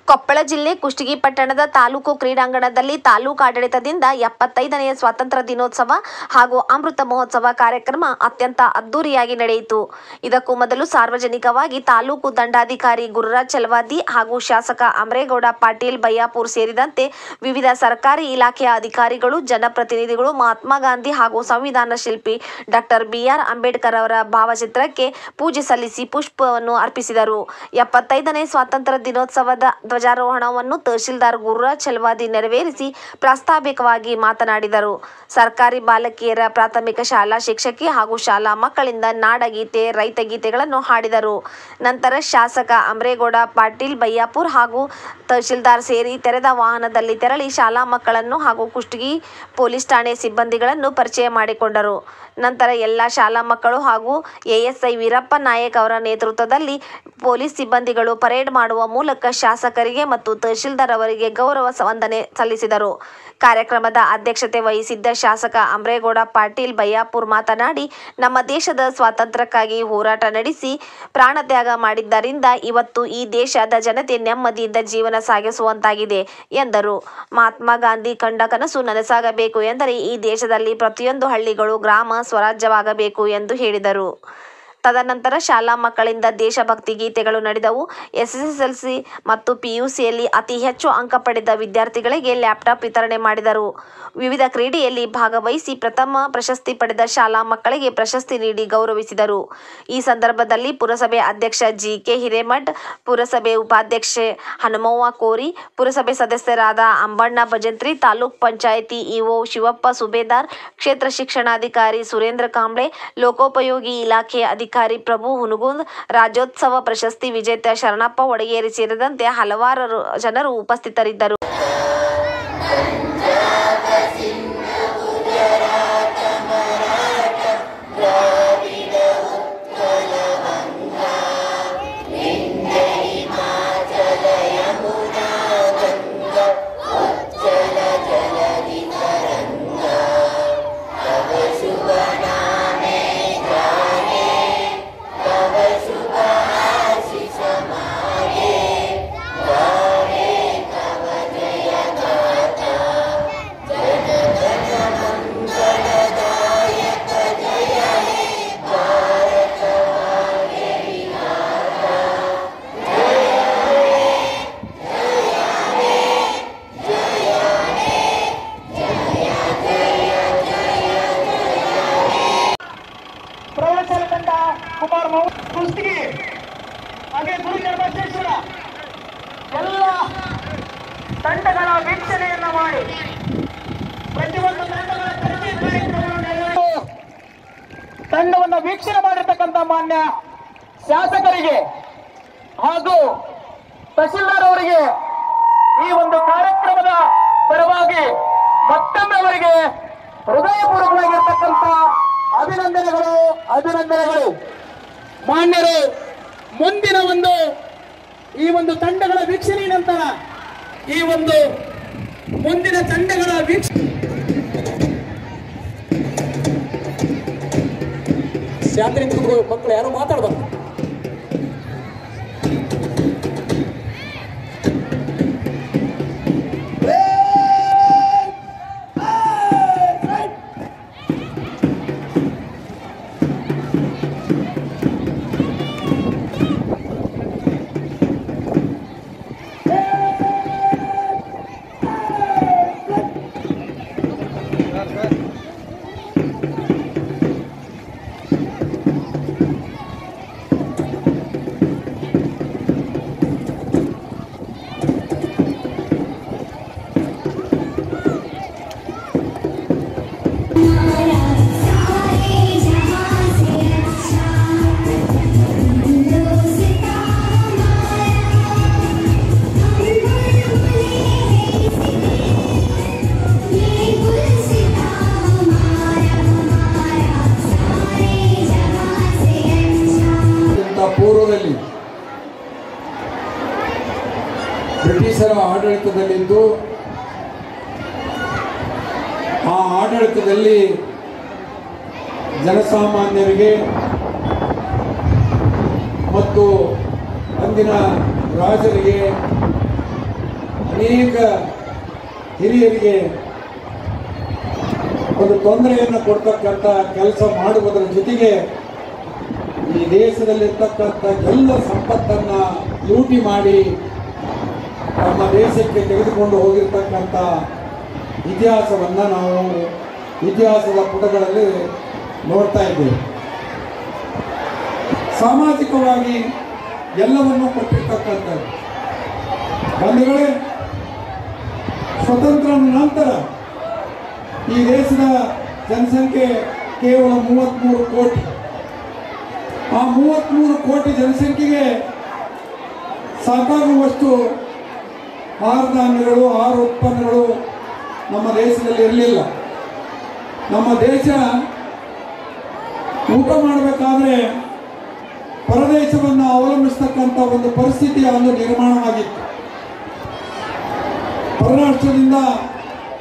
ಕೊಪ್ಪಳ ಜಿಲ್ಲೆ ಕುಷ್ಟಗಿ ಪಟ್ಟಣದ ತಾಲೂಕು ಕ್ರೀಡಾಂಗಣದಲ್ಲಿ ತಾಲೂಕು ಆಡಳಿತದಿಂದ ಎಪ್ಪತ್ತೈದನೆಯ ಸ್ವಾತಂತ್ರ್ಯ ದಿನೋತ್ಸವ ಹಾಗೂ ಅಮೃತ ಮಹೋತ್ಸವ ಕಾರ್ಯಕ್ರಮ ಅತ್ಯಂತ ಅದ್ದೂರಿಯಾಗಿ ನಡೆಯಿತು ಇದಕ್ಕೂ ಮೊದಲು ಸಾರ್ವಜನಿಕವಾಗಿ ತಾಲೂಕು ದಂಡಾಧಿಕಾರಿ ಗುರುರಾಜ್ ಚಲವಾದಿ ಹಾಗೂ ಶಾಸಕ ಅಮರೇಗೌಡ ಪಾಟೀಲ್ ಬಯ್ಯಾಪುರ್ ಸೇರಿದಂತೆ ವಿವಿಧ ಸರ್ಕಾರಿ ಇಲಾಖೆಯ ಅಧಿಕಾರಿಗಳು ಜನಪ್ರತಿನಿಧಿಗಳು ಮಹಾತ್ಮ ಗಾಂಧಿ ಹಾಗೂ ಸಂವಿಧಾನ ಶಿಲ್ಪಿ ಡಾಕ್ಟರ್ ಬಿಆರ್ ಅಂಬೇಡ್ಕರ್ ಅವರ ಭಾವಚಿತ್ರಕ್ಕೆ ಪೂಜೆ ಸಲ್ಲಿಸಿ ಪುಷ್ಪವನ್ನು ಅರ್ಪಿಸಿದರು ಎಪ್ಪತ್ತೈದನೇ ಸ್ವಾತಂತ್ರ್ಯ ದಿನೋತ್ಸವದ ಧ್ವಜಾರೋಹಣವನ್ನು ತಹಶೀಲ್ದಾರ್ ಗುರುರಾಜ್ ಚಲವಾದಿ ನೆರವೇರಿಸಿ ಪ್ರಾಸ್ತಾವಿಕವಾಗಿ ಮಾತನಾಡಿದರು ಸರ್ಕಾರಿ ಬಾಲಕಿಯರ ಪ್ರಾಥಮಿಕ ಶಾಲಾ ಶಿಕ್ಷಕಿ ಹಾಗೂ ಶಾಲಾ ಮಕ್ಕಳಿಂದ ನಾಡಗೀತೆ ರೈತ ಗೀತೆಗಳನ್ನು ಹಾಡಿದರು ನಂತರ ಶಾಸಕ ಅಮರೇಗೌಡ ಪಾಟೀಲ್ ಬಯ್ಯಾಪುರ್ ಹಾಗೂ ತಹಶೀಲ್ದಾರ್ ಸೇರಿ ತೆರೆದ ವಾಹನದಲ್ಲಿ ತೆರಳಿ ಶಾಲಾ ಮಕ್ಕಳನ್ನು ಹಾಗೂ ಕುಷ್ಟಗಿ ಪೊಲೀಸ್ ಠಾಣೆ ಸಿಬ್ಬಂದಿಗಳನ್ನು ಪರಿಚಯ ಮಾಡಿಕೊಂಡರು ನಂತರ ಎಲ್ಲ ಶಾಲಾ ಮಕ್ಕಳು ಹಾಗೂ ಎಎಸ್ಐ ವೀರಪ್ಪ ನಾಯಕ್ ಅವರ ನೇತೃತ್ವದಲ್ಲಿ ಪೊಲೀಸ್ ಸಿಬ್ಬಂದಿಗಳು ಪರೇಡ್ ಮಾಡುವ ಮೂಲಕ ಶಾಸಕರಿಗೆ ಮತ್ತು ತಹಶೀಲ್ದಾರ್ ಅವರಿಗೆ ಗೌರವ ವಂದನೆ ಸಲ್ಲಿಸಿದರು ಕಾರ್ಯಕ್ರಮದ ಅಧ್ಯಕ್ಷತೆ ವಹಿಸಿದ್ದ ಶಾಸಕ ಅಮರೇಗೌಡ ಪಾಟೀಲ್ ಬಯ್ಯಾಪುರ್ ಮಾತನಾಡಿ ನಮ್ಮ ದೇಶದ ಸ್ವಾತಂತ್ರ್ಯಕ್ಕಾಗಿ ಹೋರಾಟ ನಡೆಸಿ ಪ್ರಾಣತ್ಯಾಗ ಮಾಡಿದ್ದರಿಂದ ಇವತ್ತು ಈ ದೇಶದ ಜನತೆ ನೆಮ್ಮದಿಯಿಂದ ಜೀವನ ಸಾಗಿಸುವಂತಾಗಿದೆ ಎಂದರು ಮಹಾತ್ಮ ಗಾಂಧಿ ಕಂಡ ಕನಸು ನನಸಾಗಬೇಕು ಎಂದರೆ ಈ ದೇಶದಲ್ಲಿ ಪ್ರತಿಯೊಂದು ಹಳ್ಳಿಗಳು ಗ್ರಾಮ ಸ್ವರಾಜ್ಯವಾಗಬೇಕು ಎಂದು ಹೇಳಿದರು ತದನಂತರ ಶಾಲಾ ಮಕ್ಕಳಿಂದ ದೇಶಭಕ್ತಿ ಗೀತೆಗಳು ನಡೆದವು ಎಸ್ಎಸ್ಎಲ್ಸಿ ಮತ್ತು ಪಿಯುಸಿಯಲ್ಲಿ ಅತಿ ಹೆಚ್ಚು ಅಂಕ ಪಡೆದ ವಿದ್ಯಾರ್ಥಿಗಳಿಗೆ ಲ್ಯಾಪ್ಟಾಪ್ ವಿತರಣೆ ಮಾಡಿದರು ವಿವಿಧ ಕ್ರೀಡೆಯಲ್ಲಿ ಭಾಗವಹಿಸಿ ಪ್ರಥಮ ಪ್ರಶಸ್ತಿ ಪಡೆದ ಶಾಲಾ ಮಕ್ಕಳಿಗೆ ಪ್ರಶಸ್ತಿ ನೀಡಿ ಗೌರವಿಸಿದರು ಈ ಸಂದರ್ಭದಲ್ಲಿ ಪುರಸಭೆ ಅಧ್ಯಕ್ಷ ಜಿ ಕೆ ಹಿರೇಮಠ್ ಪುರಸಭೆ ಉಪಾಧ್ಯಕ್ಷೆ ಹನುಮವ್ವ ಕೋರಿ ಪುರಸಭೆ ಸದಸ್ಯರಾದ ಅಂಬಣ್ಣ ಭಜಂತ್ರಿ ತಾಲೂಕ್ ಪಂಚಾಯಿತಿ ಇಒ ಶಿವಪ್ಪ ಸುಬೇದಾರ್ ಕ್ಷೇತ್ರ ಶಿಕ್ಷಣಾಧಿಕಾರಿ ಸುರೇಂದ್ರ ಕಾಂಬ್ಳೆ ಲೋಕೋಪಯೋಗಿ ಇಲಾಖೆ ಅಧಿಕಾರಿ ಪ್ರಭು ಹುನಗುಂದ್ ರಾಜ್ಯೋತ್ಸವ ಪ್ರಶಸ್ತಿ ವಿಜೇತ ಶರಣಪ್ಪ ಒಡಗೇರಿ ಸೇರಿದಂತೆ ಹಲವಾರು ಜನರು ಉಪಸ್ಥಿತರಿದ್ದರು ಪ್ರವಾಸದ ತಂಡ ಕುಮಾರ್ ಮೌ ಕುಸ್ತಿಗೆ ಹಾಗೆ ಗುರುಜನ ಬಸವೇಶ್ವರ ಎಲ್ಲ ತಂಡಗಳ ವೀಕ್ಷಣೆಯನ್ನ ಮಾಡಿ ಪ್ರತಿಯೊಂದು ತಂಡಗಳ ತರಬೇತಿ ಕಾರ್ಯಕ್ರಮವನ್ನು ನೆರವೇರಿಸಿ ತಂಡವನ್ನ ವೀಕ್ಷಣೆ ಮಾಡಿರ್ತಕ್ಕಂಥ ಮಾನ್ಯ ಶಾಸಕರಿಗೆ ಹಾಗೂ ತಹಶೀಲ್ದಾರ್ ಅವರಿಗೆ ಈ ಒಂದು ಕಾರ್ಯಕ್ರಮದ ಪರವಾಗಿ ಮತ್ತೊಮ್ಮೆ ಅವರಿಗೆ ಹೃದಯಪೂರ್ವಕವಾಗಿರ್ತಕ್ಕಂಥ ಅಭಿನಂದನೆಗಳು ಅಭಿನಂದನೆಗಳು ಮಾನ್ಯರು ಮುಂದಿನ ಒಂದು ಈ ಒಂದು ತಂಡಗಳ ವೀಕ್ಷಣೆ ನಂತರ ಈ ಒಂದು ಮುಂದಿನ ತಂಡಗಳ ವೀಕ್ಷ ಶಾಂತಿ ನಿಂತ್ಕೊಂಡು ಮಕ್ಕಳು ಯಾರು ಮಾತಾಡ್ಬಾರ್ದು ಇಂಥ ಪೂರ್ವದಲ್ಲಿ ಬ್ರಿಟಿಷರ ಆಡಳಿತದಲ್ಲಿದ್ದು ಆ ಆಡಳಿತದಲ್ಲಿ ಜನಸಾಮಾನ್ಯರಿಗೆ ಮತ್ತು ಅಂದಿನ ರಾಜರಿಗೆ ಅನೇಕ ಹಿರಿಯರಿಗೆ ಒಂದು ತೊಂದರೆಯನ್ನು ಕೊಡ್ತಕ್ಕಂಥ ಕೆಲಸ ಮಾಡುವುದರ ಜೊತೆಗೆ ಈ ದೇಶದಲ್ಲಿರ್ತಕ್ಕಂಥ ಎಲ್ಲ ಸಂಪತ್ತನ್ನ ಲೂಟಿ ಮಾಡಿ ನಮ್ಮ ದೇಶಕ್ಕೆ ತೆಗೆದುಕೊಂಡು ಹೋಗಿರ್ತಕ್ಕಂಥ ಇತಿಹಾಸವನ್ನು ನಾವು ಇತಿಹಾಸದ ಪುಟಗಳಲ್ಲಿ ನೋಡ್ತಾ ಇದ್ದೇವೆ ಸಾಮಾಜಿಕವಾಗಿ ಎಲ್ಲವನ್ನೂ ಕೊಟ್ಟಿರ್ತಕ್ಕಂಥದ್ದು ಬಂಧುಗಳೇ ಸ್ವತಂತ್ರ ನಂತರ ಈ ದೇಶದ ಜನಸಂಖ್ಯೆ ಕೇವಲ ಮೂವತ್ತ್ಮೂರು ಕೋಟಿ ಆ ಮೂವತ್ತ್ಮೂರು ಕೋಟಿ ಜನಸಂಖ್ಯೆಗೆ ಸಾಕಾಗುವಷ್ಟು ಆಹಾರ ಧಾನ್ಯಗಳು ಆಹಾರ ಉತ್ಪನ್ನಗಳು ನಮ್ಮ ದೇಶದಲ್ಲಿ ಇರಲಿಲ್ಲ ನಮ್ಮ ದೇಶ ಊಟ ಮಾಡಬೇಕಾದ್ರೆ ಪರದೇಶವನ್ನು ಅವಲಂಬಿಸ್ತಕ್ಕಂಥ ಒಂದು ಪರಿಸ್ಥಿತಿ ಅಂದು ನಿರ್ಮಾಣವಾಗಿತ್ತು ಪರರಾಷ್ಟ್ರದಿಂದ